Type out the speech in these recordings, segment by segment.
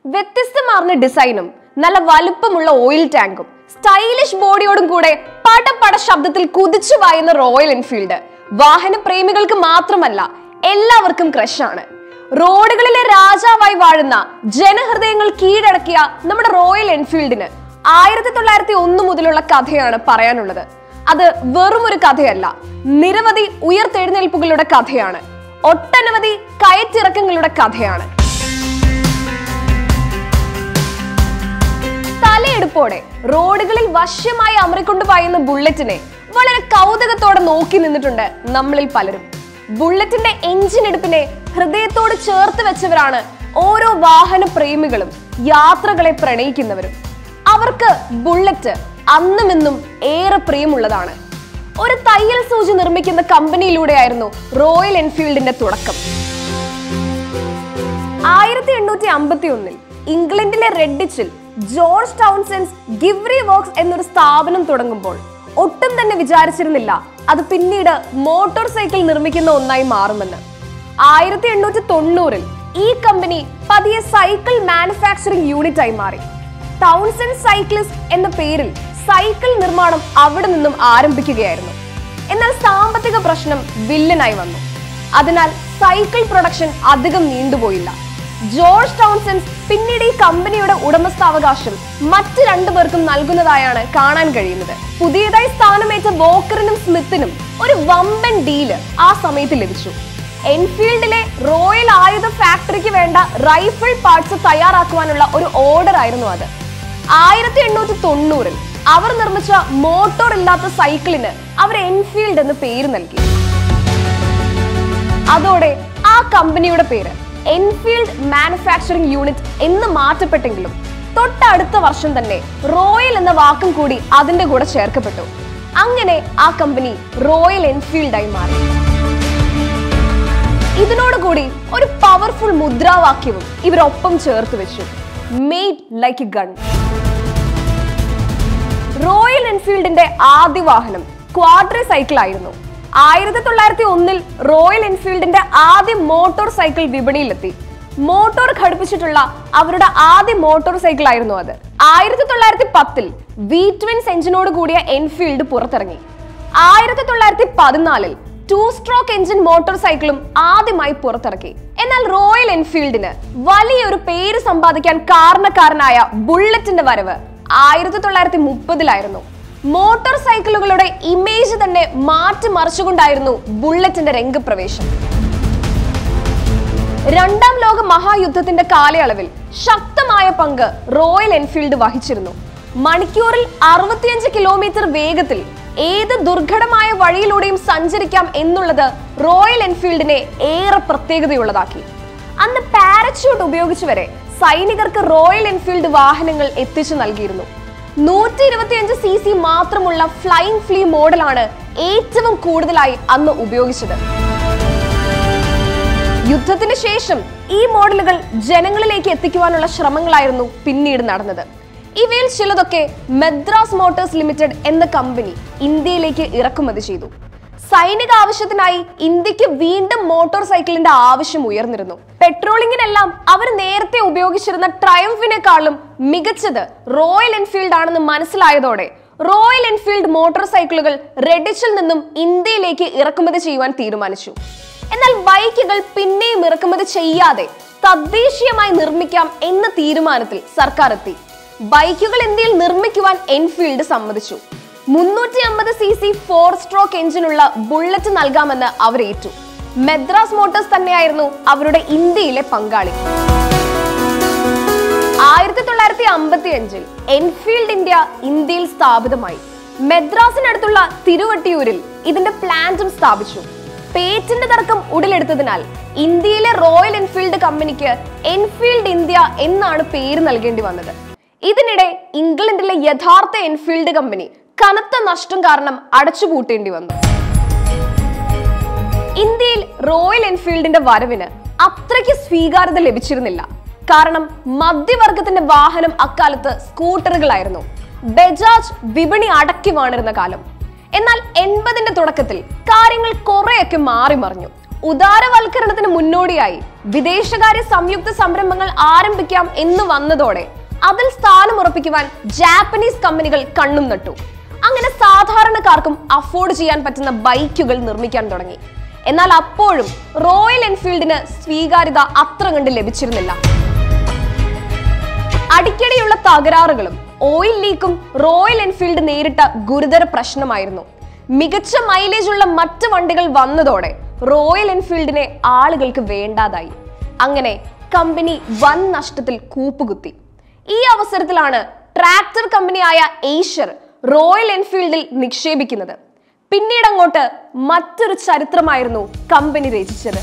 വ്യത്യസ്തമാർന്ന ഡിസൈനും നല്ല വലുപ്പമുള്ള ഓയിൽ ടാങ്കും സ്റ്റൈലിഷ് ബോഡിയോടും കൂടെ പടപട ശബ്ദത്തിൽ കുതിച്ചു പായുന്ന റോയൽ എൻഫീൽഡ് വാഹന പ്രേമികൾക്ക് മാത്രമല്ല എല്ലാവർക്കും ക്രഷാണ് റോഡുകളിലെ രാജാവായി വാഴുന്ന ജനഹൃദയങ്ങൾ കീഴടക്കിയ നമ്മുടെ റോയൽ എൻഫീൽഡിന് ആയിരത്തി തൊള്ളായിരത്തി ഒന്ന് മുതലുള്ള കഥയാണ് പറയാനുള്ളത് അത് വെറും ഒരു കഥയല്ല നിരവധി ഉയർത്തെഴുന്നേൽപ്പുകളുടെ കഥയാണ് ഒട്ടനവധി കയറ്റിറക്കങ്ങളുടെ കഥയാണ് തലയെടുപ്പോടെ റോഡുകളിൽ വശ്യമായി അമറിക്കൊണ്ട് പായുന്ന ബുള്ളറ്റിനെ വളരെ കൗതുകത്തോടെ നോക്കി നിന്നിട്ടുണ്ട് നമ്മളിൽ പലരും ബുള്ളറ്റിന്റെ എഞ്ചിൻ എടുപ്പിനെ ഹൃദയത്തോട് ചേർത്ത് വെച്ചവരാണ് ഓരോ വാഹന പ്രേമികളും യാത്രകളെ പ്രണയിക്കുന്നവരും അവർക്ക് ബുള്ളറ്റ് അന്നും ഇന്നും ഏറെ പ്രിയമുള്ളതാണ് ഒരു തയ്യൽ സൂചി നിർമ്മിക്കുന്ന കമ്പനിയിലൂടെയായിരുന്നു റോയൽ എൻഫീൽഡിന്റെ തുടക്കം ആയിരത്തി എണ്ണൂറ്റി അമ്പത്തി ഒന്നിൽ ഇംഗ്ലണ്ടിലെ റെഡിച്ചിൽ ജോർജ് ടൗൺസെൻസ് ഗിവ്രി വർക്ക്സ് എന്നൊരു സ്ഥാപനം തുടങ്ങുമ്പോൾ ഒട്ടും തന്നെ വിചാരിച്ചിരുന്നില്ല അത് പിന്നീട് മോട്ടോർ സൈക്കിൾ നിർമ്മിക്കുന്ന ഒന്നായി മാറുമെന്ന് ആയിരത്തി എണ്ണൂറ്റി തൊണ്ണൂറിൽ ഈ കമ്പനി പതിയെ സൈക്കിൾ മാനുഫാക്ചറിംഗ് യൂണിറ്റ് ആയി മാറി ടൗൺസെൻസ് സൈക്ലിസ്റ്റ് എന്ന പേരിൽ സൈക്കിൾ നിർമ്മാണം അവിടെ നിന്നും ആരംഭിക്കുകയായിരുന്നു എന്നാൽ സാമ്പത്തിക പ്രശ്നം വില്ലനായി വന്നു അതിനാൽ സൈക്കിൾ പ്രൊഡക്ഷൻ അധികം നീണ്ടുപോയില്ല ജോർജ് ടൗൺസെൻസ് പിന്നീട് ഈ കമ്പനിയുടെ ഉടമസ്ഥാവകാശം മറ്റ് രണ്ടു പേർക്കും നൽകുന്നതായാണ് കാണാൻ കഴിയുന്നത് പുതിയതായി സ്ഥാനമേറ്റ വോക്കറിനും സ്മിത്തിനും ഒരു വമ്പൻ ഡീല് ആ സമയത്ത് ലഭിച്ചു എൻഫീൽഡിലെ റോയൽ ആയുധ ഫാക്ടറിക്ക് വേണ്ട റൈഫിൾ പാർട്സ് തയ്യാറാക്കുവാനുള്ള ഒരു ഓർഡർ ആയിരുന്നു അത് ആയിരത്തി എണ്ണൂറ്റി തൊണ്ണൂറിൽ അവർ നിർമ്മിച്ച മോട്ടോർ ഇല്ലാത്ത സൈക്കിളിന് അവർ എൻഫീൽഡ് എന്ന് പേര് നൽകി അതോടെ ആ കമ്പനിയുടെ പേര് എൻഫീൽഡ് മാനുഫാക്ചറിംഗ് യൂണിറ്റ് എന്ന് മാറ്റപ്പെട്ടെങ്കിലും തൊട്ടടുത്ത വർഷം തന്നെ റോയൽ എന്ന വാക്കും കൂടി അതിന്റെ കൂടെ ചേർക്കപ്പെട്ടു അങ്ങനെ ആ കമ്പനി റോയൽ എൻഫീൽഡായി മാറി ഇതിനോടുകൂടി ഒരു പവർഫുൾ മുദ്രാവാക്യവും ഇവരൊപ്പം ചേർത്ത് വെച്ചു made like a gun Royal എൻഫീൽഡിന്റെ ആദ്യ വാഹനം ക്വാഡ്രി സൈക്കിൾ ആയിരുന്നു ആയിരത്തി തൊള്ളായിരത്തി ഒന്നിൽ റോയൽ എൻഫീൽഡിന്റെ ആദ്യ മോട്ടോർ സൈക്കിൾ വിപണിയിലെത്തി മോട്ടോർ ഘടിപ്പിച്ചിട്ടുള്ള അവരുടെ ആദ്യ മോട്ടോർ സൈക്കിൾ ആയിരുന്നു അത് ആയിരത്തി തൊള്ളായിരത്തി പത്തിൽ വി ട്വിൻസ് എഞ്ചിനോട് കൂടിയ എൻഫീൽഡ് പുറത്തിറങ്ങി ആയിരത്തി തൊള്ളായിരത്തി പതിനാലിൽ ടു സ്ട്രോക്ക് എഞ്ചിൻ മോട്ടോർ സൈക്കിളും ആദ്യമായി പുറത്തിറക്കി എന്നാൽ റോയൽ എൻഫീൽഡിന് വലിയൊരു പേര് സമ്പാദിക്കാൻ കാരണക്കാരനായ ബുള്ളറ്റിന്റെ വരവ് ആയിരത്തി തൊള്ളായിരത്തി മുപ്പതിലായിരുന്നു മോട്ടോർ സൈക്കിളുകളുടെ ഇമേജ് തന്നെ മാറ്റിമറിച്ചുകൊണ്ടായിരുന്നു ബുള്ളറ്റിന്റെ രംഗപ്രവേശം രണ്ടാം ലോക മഹായുദ്ധത്തിന്റെ കാലയളവിൽ ശക്തമായ പങ്ക് റോയൽ എൻഫീൽഡ് വഹിച്ചിരുന്നു മണിക്കൂറിൽ അറുപത്തിയഞ്ച് കിലോമീറ്റർ വേഗത്തിൽ ഏത് ദുർഘടമായ വഴിയിലൂടെയും സഞ്ചരിക്കാം എന്നുള്ളത് റോയൽ എൻഫീൽഡിനെ ഏറെ പ്രത്യേകതയുള്ളതാക്കി അന്ന് പാരച്യൂട്ട് ഉപയോഗിച്ച് വരെ സൈനികർക്ക് റോയൽ എൻഫീൽഡ് വാഹനങ്ങൾ എത്തിച്ചു നൽകിയിരുന്നു നൂറ്റി ഇരുപത്തിയഞ്ച് സി സി മാത്രമുള്ള ഫ്ലൈയിങ് ഫ്ലീ മോഡലാണ് ഏറ്റവും കൂടുതലായി അന്ന് ഉപയോഗിച്ചത് യുദ്ധത്തിന് ശേഷം ഈ മോഡലുകൾ ജനങ്ങളിലേക്ക് എത്തിക്കുവാനുള്ള ശ്രമങ്ങളായിരുന്നു പിന്നീട് നടന്നത് ഇവയിൽ ചിലതൊക്കെ മദ്രാസ് മോട്ടോഴ്സ് ലിമിറ്റഡ് എന്ന കമ്പനി ഇന്ത്യയിലേക്ക് ഇറക്കുമതി ചെയ്തു സൈനിക ആവശ്യത്തിനായി ഇന്ത്യക്ക് വീണ്ടും മോട്ടോർ സൈക്കിളിന്റെ ആവശ്യം ഉയർന്നിരുന്നു പെട്രോളിങ്ങിനെല്ലാം അവർ നേരത്തെ ഉപയോഗിച്ചിരുന്ന ട്രയംഫിനെക്കാളും മികച്ചത് റോയൽ എൻഫീൽഡ് ആണെന്ന് മനസ്സിലായതോടെ റോയൽ എൻഫീൽഡ് മോട്ടോർ സൈക്കിളുകൾ റെഡിച്ചിൽ നിന്നും ഇന്ത്യയിലേക്ക് ഇറക്കുമതി ചെയ്യുവാൻ തീരുമാനിച്ചു എന്നാൽ ബൈക്കുകൾ പിന്നെയും ഇറക്കുമതി ചെയ്യാതെ തദ്ദേശീയമായി നിർമ്മിക്കാം എന്ന തീരുമാനത്തിൽ സർക്കാർ എത്തി ബൈക്കുകൾ ഇന്ത്യയിൽ നിർമ്മിക്കുവാൻ എൻഫീൽഡ് സമ്മതിച്ചു മുന്നൂറ്റി അമ്പത് സി സി ഫോർ സ്ട്രോക്ക് എഞ്ചിനുള്ള ബുള്ളറ്റ് നൽകാമെന്ന് അവർ ഏറ്റു മെദ്രാസ് മോട്ടോഴ്സ് തന്നെയായിരുന്നു അവരുടെ ഇന്ത്യയിലെ പങ്കാളി ആയിരത്തി തൊള്ളായിരത്തി അമ്പത്തി അഞ്ചിൽ എൻഫീൽഡ് ഇന്ത്യ ഇന്ത്യയിൽ സ്ഥാപിതമായി മെദ്രാസിനടുത്തുള്ള തിരുവട്ടിയൂരിൽ ഇതിന്റെ പ്ലാന്റും സ്ഥാപിച്ചു പേറ്റന്റ് തർക്കം ഉടലെടുത്തതിനാൽ ഇന്ത്യയിലെ റോയൽ എൻഫീൽഡ് കമ്പനിക്ക് എൻഫീൽഡ് ഇന്ത്യ എന്നാണ് പേര് നൽകേണ്ടി വന്നത് ഇതിനിടെ ഇംഗ്ലണ്ടിലെ യഥാർത്ഥ എൻഫീൽഡ് കമ്പനി കനത്ത നഷ്ടം കാരണം അടച്ചുപൂട്ടേണ്ടി വന്നു ഇന്ത്യയിൽ റോയൽ എൻഫീൽഡിന്റെ വരവിന് അത്രയ്ക്ക് സ്വീകാര്യത ലഭിച്ചിരുന്നില്ല കാരണം മധ്യവർഗത്തിന്റെ വാഹനം അക്കാലത്ത് സ്കൂട്ടറുകളായിരുന്നു ബജാജ് വിപണി അടക്കി വാണിരുന്ന കാലം എന്നാൽ എൺപതിന്റെ തുടക്കത്തിൽ കാര്യങ്ങൾ കുറെയൊക്കെ മാറി മറിഞ്ഞു ഉദാരവൽക്കരണത്തിന് മുന്നോടിയായി വിദേശകാര്യ സംയുക്ത സംരംഭങ്ങൾ ആരംഭിക്കാം എന്ന് വന്നതോടെ അതിൽ സ്ഥാനമുറപ്പിക്കുവാൻ ജാപ്പനീസ് കമ്പനികൾ കണ്ണും നട്ടു അങ്ങനെ സാധാരണക്കാർക്കും അഫോർഡ് ചെയ്യാൻ പറ്റുന്ന ബൈക്കുകൾ നിർമ്മിക്കാൻ തുടങ്ങി എന്നാൽ അപ്പോഴും റോയൽ എൻഫീൽഡിന് സ്വീകാര്യത അത്ര കണ്ട് ലഭിച്ചിരുന്നില്ല അടിക്കടിയുള്ള തകരാറുകളും ഓയിൽ ലീക്കും റോയൽ എൻഫീൽഡ് നേരിട്ട ഗുരുതര പ്രശ്നമായിരുന്നു മികച്ച മൈലേജ് ഉള്ള മറ്റ് വണ്ടികൾ വന്നതോടെ റോയൽ എൻഫീൽഡിനെ ആളുകൾക്ക് വേണ്ടാതായി അങ്ങനെ കമ്പനി വൻ നഷ്ടത്തിൽ കൂപ്പുകുത്തി ഈ അവസരത്തിലാണ് ട്രാക്ടർ കമ്പനിയായ ഏഷ്യർ റോയൽ എൻഫീൽഡിൽ നിക്ഷേപിക്കുന്നത് പിന്നീട് അങ്ങോട്ട് മറ്റൊരു ചരിത്രമായിരുന്നു കമ്പനി രചിച്ചത്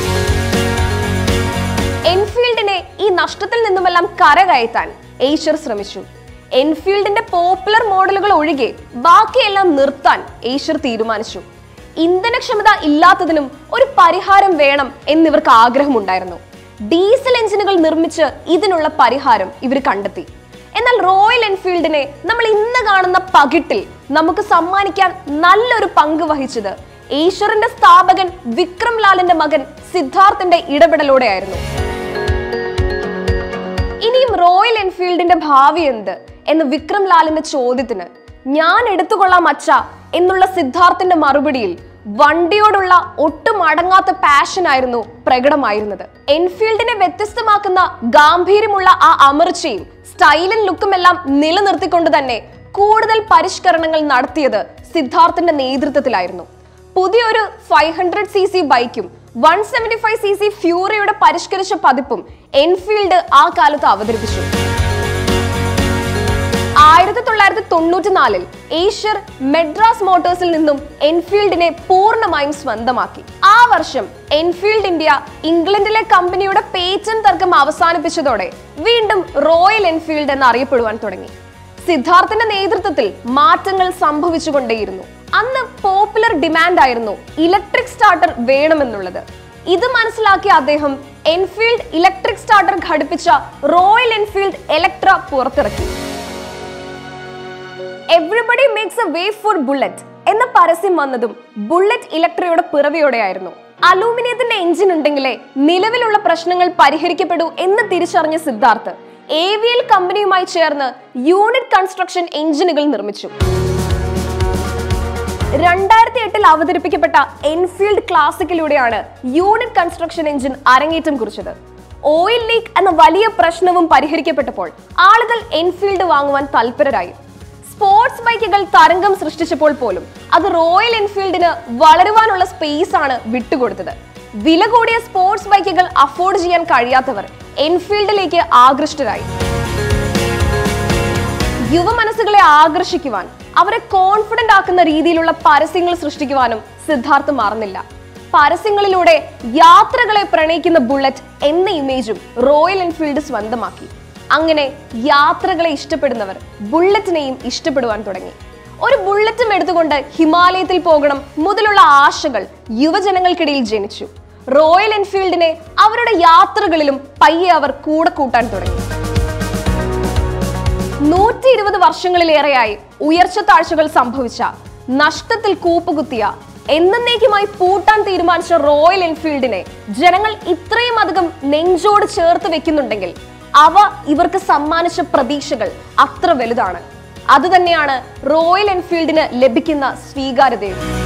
എൻഫീൽഡിനെ ഈ നഷ്ടത്തിൽ നിന്നുമെല്ലാം കരകയറ്റാൻ ഏഷ്യർ ശ്രമിച്ചു എൻഫീൽഡിന്റെ പോപ്പുലർ മോഡലുകൾ ഒഴികെ ബാക്കിയെല്ലാം നിർത്താൻ ഏഷ്യർ തീരുമാനിച്ചു ഇന്ധനക്ഷമത ഇല്ലാത്തതിനും ഒരു പരിഹാരം വേണം എന്നിവർക്ക് ആഗ്രഹമുണ്ടായിരുന്നു ഡീസൽ എഞ്ചിനുകൾ നിർമ്മിച്ച് ഇതിനുള്ള പരിഹാരം ഇവർ കണ്ടെത്തി എന്നാൽ റോയൽ എൻഫീൽഡിനെ നമ്മൾ ഇന്ന് കാണുന്ന പകിട്ടിൽ നമുക്ക് സമ്മാനിക്കാൻ നല്ലൊരു പങ്ക് വഹിച്ചത് ഈശ്വറിന്റെ സ്ഥാപകൻ വിക്രം ലാലിന്റെ മകൻ സിദ്ധാർത്ഥന്റെ ഇടപെടലോടെയായിരുന്നു ഇനിയും റോയൽ എൻഫീൽഡിന്റെ ഭാവി എന്ത് എന്ന് വിക്രം ലാലിന്റെ ചോദ്യത്തിന് ഞാൻ എടുത്തുകൊള്ളാം അച്ഛ എന്നുള്ള സിദ്ധാർത്ഥന്റെ മറുപടിയിൽ വണ്ടിയോടുള്ള ഒട്ടും അടങ്ങാത്ത പാഷൻ ആയിരുന്നു പ്രകടമായിരുന്നത് എൻഫീൽഡിനെ വ്യത്യസ്തമാക്കുന്ന ഗാംഭീര്യമുള്ള ആ അമർച്ചയും സ്റ്റൈലും ലുക്കുമെല്ലാം നിലനിർത്തിക്കൊണ്ട് തന്നെ കൂടുതൽ പരിഷ്കരണങ്ങൾ നടത്തിയത് സിദ്ധാർത്ഥന്റെ നേതൃത്വത്തിലായിരുന്നു പുതിയൊരു ഫൈവ് ഹൺഡ്രഡ് സി സി ബൈക്കും one seventy five C C ഫ്യൂറിയുടെ പരിഷ്കരിച്ച പതിപ്പും എൻഫീൽഡ് ആ കാലത്ത് അവതരിപ്പിച്ചു ആയിരത്തി തൊള്ളായിരത്തി തൊണ്ണൂറ്റിനാലിൽ ഏഷ്യർ മെഡ്രാസ് മോട്ടോഴ്സിൽ നിന്നും എൻഫീൽഡിനെ പൂർണ്ണമായും സ്വന്തമാക്കി ആ വർഷം എൻഫീൽഡ് ഇന്ത്യ ഇംഗ്ലണ്ടിലെ കമ്പനിയുടെ പേറ്റന്റ് തർക്കം അവസാനിപ്പിച്ചതോടെ വീണ്ടും റോയൽ എൻഫീൽഡ് എന്ന് അറിയപ്പെടുവാൻ തുടങ്ങി സിദ്ധാർത്ഥന്റെ നേതൃത്വത്തിൽ മാറ്റങ്ങൾ സംഭവിച്ചുകൊണ്ടേയിരുന്നു അന്ന് പോപ്പുലർ ഡിമാൻഡ് ആയിരുന്നു ഇലക്ട്രിക് സ്റ്റാർട്ടർ വേണമെന്നുള്ളത് ഇത് മനസ്സിലാക്കിയ അദ്ദേഹം എൻഫീൽഡ് ഇലക്ട്രിക് സ്റ്റാർട്ടർ ഘടിപ്പിച്ച റോയൽ എൻഫീൽഡ് എലക്ട്ര പുറത്തിറക്കി everybody makes a way for Bullet എന്ന പരസ്യം വന്നതും ബുള്ളറ്റ് ഇലക്ട്രയുടെ പിറവിയോടെയായിരുന്നു അലൂമിനിയത്തിന്റെ എഞ്ചിൻ ഉണ്ടെങ്കിലേ നിലവിലുള്ള പ്രശ്നങ്ങൾ പരിഹരിക്കപ്പെടൂ എന്ന് തിരിച്ചറിഞ്ഞ സിദ്ധാർത്ഥ് എ വി എൽ കമ്പനിയുമായി ചേർന്ന് യൂണിറ്റ് കൺസ്ട്രക്ഷൻ എഞ്ചിനുകൾ നിർമ്മിച്ചു രണ്ടായിരത്തി എട്ടിൽ അവതരിപ്പിക്കപ്പെട്ട എൻഫീൽഡ് ക്ലാസിക്കിലൂടെയാണ് യൂണിറ്റ് കൺസ്ട്രക്ഷൻ എഞ്ചിൻ അരങ്ങേറ്റം കുറിച്ചത് ഓയിൽ ലീക്ക് എന്ന വലിയ പ്രശ്നവും പരിഹരിക്കപ്പെട്ടപ്പോൾ ആളുകൾ എൻഫീൽഡ് വാങ്ങുവാൻ തൽപരരായി സ്പോർട്സ് ബൈക്കുകൾ തരംഗം സൃഷ്ടിച്ചപ്പോൾ പോലും അത് റോയൽ എൻഫീൽഡിന് വളരുവാനുള്ള സ്പേസ് ആണ് വിട്ടുകൊടുത്തത് വില കൂടിയ സ്പോർട്സ് ബൈക്കുകൾ അഫോർഡ് ചെയ്യാൻ കഴിയാത്തവർ എൻഫീൽഡിലേക്ക് ആകൃഷ്ടരായി യുവമനസ്സുകളെ ആകർഷിക്കുവാൻ അവരെ കോൺഫിഡന്റ് ആക്കുന്ന രീതിയിലുള്ള പരസ്യങ്ങൾ സൃഷ്ടിക്കുവാനും സിദ്ധാർത്ഥ് മറന്നില്ല പരസ്യങ്ങളിലൂടെ യാത്രകളെ പ്രണയിക്കുന്ന ബുള്ളറ്റ് എന്ന ഇമേജും റോയൽ എൻഫീൽഡ് സ്വന്തമാക്കി അങ്ങനെ യാത്രകളെ ഇഷ്ടപ്പെടുന്നവർ ബുള്ളറ്റിനെയും ഇഷ്ടപ്പെടുവാൻ തുടങ്ങി ഒരു ബുള്ളറ്റും എടുത്തുകൊണ്ട് ഹിമാലയത്തിൽ പോകണം മുതലുള്ള ആശകൾ യുവജനങ്ങൾക്കിടയിൽ ജനിച്ചു റോയൽ എൻഫീൽഡിനെ അവരുടെ യാത്രകളിലും പയ്യെ അവർ കൂടെ കൂട്ടാൻ തുടങ്ങി നൂറ്റി ഇരുപത് വർഷങ്ങളിലേറെയായി ഉയർച്ച താഴ്ചകൾ സംഭവിച്ച നഷ്ടത്തിൽ കൂപ്പുകുത്തിയ എന്നേക്കുമായി പൂട്ടാൻ തീരുമാനിച്ച റോയൽ എൻഫീൽഡിനെ ജനങ്ങൾ ഇത്രയും അധികം നെഞ്ചോട് ചേർത്ത് വെക്കുന്നുണ്ടെങ്കിൽ അവ ഇവർക്ക് സമ്മാനിച്ച പ്രതീക്ഷകൾ അത്ര വലുതാണ് അതുതന്നെയാണ് റോയൽ എൻഫീൽഡിന് ലഭിക്കുന്ന സ്വീകാര്യതയും